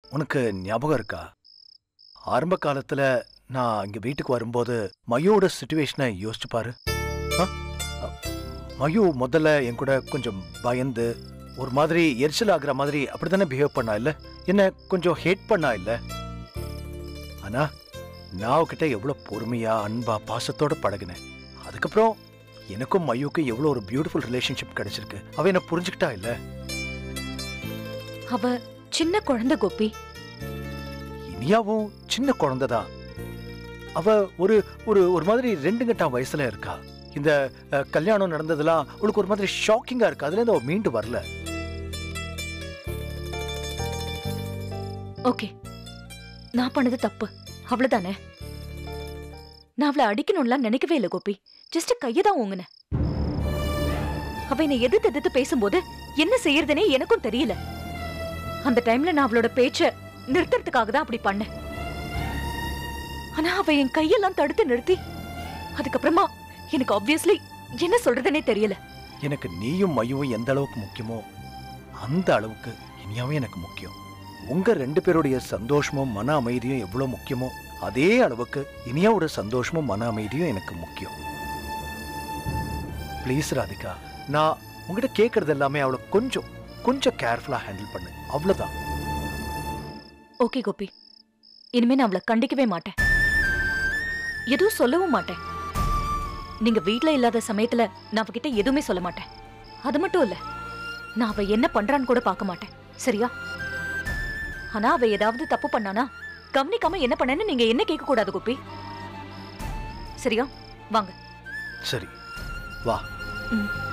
உனக்கு ஞாபகம் இருக்கா ஆரம்ப காலத்துல நான் இங்க வீட்டுக்கு வரும்போது மயோட சுச்சுவேஷனை யோசிச்சு பாரு ஆ? அ, மயு முதல்ல என் கூட கொஞ்சம் பயந்து ஒரு மாதிரி எரிச்சல் ஆகுற மாதிரி அப்படித்தானே பிஹேவ் பண்ணா இல்ல என்ன கொஞ்சம் ஹேட் பண்ணா இல்ல ஆனா நான் அவகிட்ட எவ்வளவு பொறுமையா அன்பா பாசத்தோட பழகினேன் அதுக்கப்புறம் எனக்கும் மயுக்கும் எவ்வளவு ஒரு பியூட்டிஃபுல் ரிலேஷன்ஷிப் கிடைச்சிருக்கு அவ என்ன புரிஞ்சுக்கிட்டா இல்ல அவ சின்ன குழந்தை கோபி இனியாவும் சின்ன குழந்தைதான் அவ ஒரு ஒரு ஒரு மாதிரி ரெண்டு கட்டம் வயசுல இருக்கா இந்த அஹ், கல்யாணம் நடந்ததெல்லாம் அவளுக்கு ஒரு மாதிரி ஷாக்கிங்கா இருக்கு அதுல இருந்து அவ மீண்டு வரல ஓகே நான் பண்ணது தப்பு அவ்வளவுதானே நான் அவளை அடிக்கணும்லாம் நினைக்கவே இல்லை கோபி ஜஸ்ட் கையை தான் ஓங்குனேன் அவ என்னை எதிர்த்து எதிர்த்து பேசும்போது என்ன செய்யறதுனே எனக்கும் தெரியல அந்த டைம்ல நான் அவளோட பேச்ச நிறுத்துறதுக்காக தான் அப்படி பண்ணேன் ஆனா அவ என் கையெல்லாம் தடுத்து நிறுத்தி அதுக்கப்புறமா எனக்கு ஆப்வியஸ்லி என்ன சொல்றதுனே தெரியல எனக்கு நீயும் மையும் எந்த அளவுக்கு முக்கியமோ அந்த அளவுக்கு இனியாவும் எனக்கு முக்கியம் உங்க ரெண்டு பேருடைய சந்தோஷமும் மன அமைதியும் எவ்வளவு முக்கியமோ அதே அளவுக்கு இனியாவோட சந்தோஷமும் மன அமைதியும் எனக்கு முக்கியம் ப்ளீஸ் ராதிகா நான் உங்ககிட்ட கேட்கறது எல்லாமே அவளை கொஞ்சம் கொஞ்சம் கேர்ஃபுல்லா ஹேண்டில் பண்ணு அவ்வளவுதான் ஓகே கோபி இனிமே நான் அவளை கண்டிக்கவே மாட்டேன் எதுவும் சொல்லவும் மாட்டேன் நீங்க வீட்ல இல்லாத சமயத்துல நான் அவகிட்ட எதுவுமே சொல்ல மாட்டேன் அது மட்டும் இல்ல நான் அவ என்ன பண்றான்னு கூட பார்க்க மாட்டேன் சரியா ஆனா அவ ஏதாவது தப்பு பண்ணானா கவனிக்காம என்ன பண்ணேன்னு நீங்க என்ன கேட்க கூடாது கோபி சரியா வாங்க சரி வா ம்